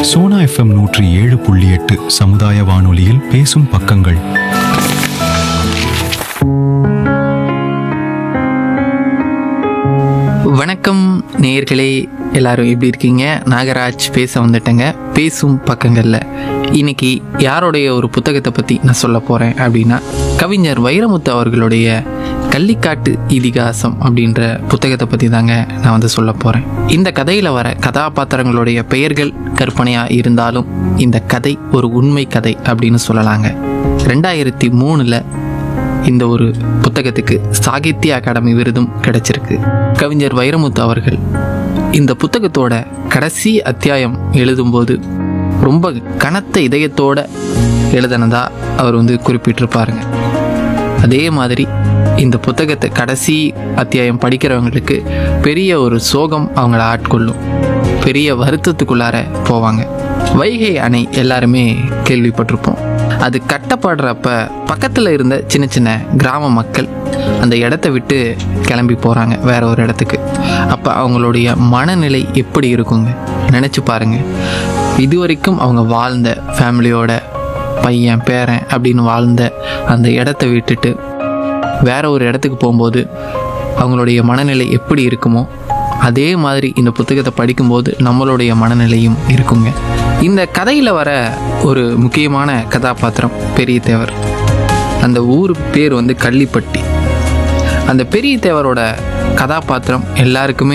Sona FM நூற்றி ஏழு புள்ளி எட்டு சமுதாய வானொலியில் பேசும் பக்கங்கள் வணக்கம் நேயர்களே எல்லாரும் எப்படி இருக்கீங்க நாகராஜ் பேச வந்துட்டேங்க பேசும் பக்கங்களில் இன்னைக்கு யாருடைய ஒரு புத்தகத்தை பற்றி நான் சொல்ல போகிறேன் அப்படின்னா கவிஞர் வைரமுத்து அவர்களுடைய கள்ளிக்காட்டு இதிகாசம் அப்படின்ற புத்தகத்தை பற்றி தாங்க நான் வந்து சொல்ல போகிறேன் இந்த கதையில் வர கதாபாத்திரங்களுடைய பெயர்கள் கற்பனையாக இருந்தாலும் இந்த கதை ஒரு உண்மை கதை அப்படின்னு சொல்லலாங்க ரெண்டாயிரத்தி மூணில் இந்த ஒரு புத்தகத்துக்கு சாகித்ய அகாடமி விருதும் கிடைச்சிருக்கு கவிஞர் வைரமுத்து அவர்கள் இந்த புத்தகத்தோட கடைசி அத்தியாயம் எழுதும்போது ரொம்ப கனத்த இதயத்தோட எழுதினதா அவர் வந்து குறிப்பிட்டிருப்பாருங்க அதே மாதிரி இந்த புத்தகத்தை கடைசி அத்தியாயம் படிக்கிறவங்களுக்கு பெரிய ஒரு சோகம் அவங்கள ஆட்கொள்ளும் பெரிய வருத்தத்துக்குள்ளார போவாங்க வைகை அணை எல்லாருமே கேள்விப்பட்டிருப்போம் அது கட்டப்படுறப்ப பக்கத்தில் இருந்த சின்ன சின்ன கிராம மக்கள் அந்த இடத்த விட்டு கிளம்பி போகிறாங்க வேற ஒரு இடத்துக்கு அப்போ அவங்களுடைய மனநிலை எப்படி இருக்குங்க நினச்சி பாருங்க இதுவரைக்கும் அவங்க வாழ்ந்த ஃபேமிலியோட பையன் பேரன் அப்படின்னு வாழ்ந்த அந்த இடத்த விட்டுட்டு வேற ஒரு இடத்துக்கு போகும்போது அவங்களுடைய மனநிலை எப்படி இருக்குமோ அதே மாதிரி இந்த புத்தகத்தை படிக்கும்போது நம்மளுடைய மனநிலையும் இருக்குங்க இந்த கதையில் வர ஒரு முக்கியமான கதாபாத்திரம் பெரிய தேவர் அந்த ஊர் பேர் வந்து கள்ளிப்பட்டி அந்த பெரிய தேவரோட கதாபாத்திரம் எல்லாருக்குமே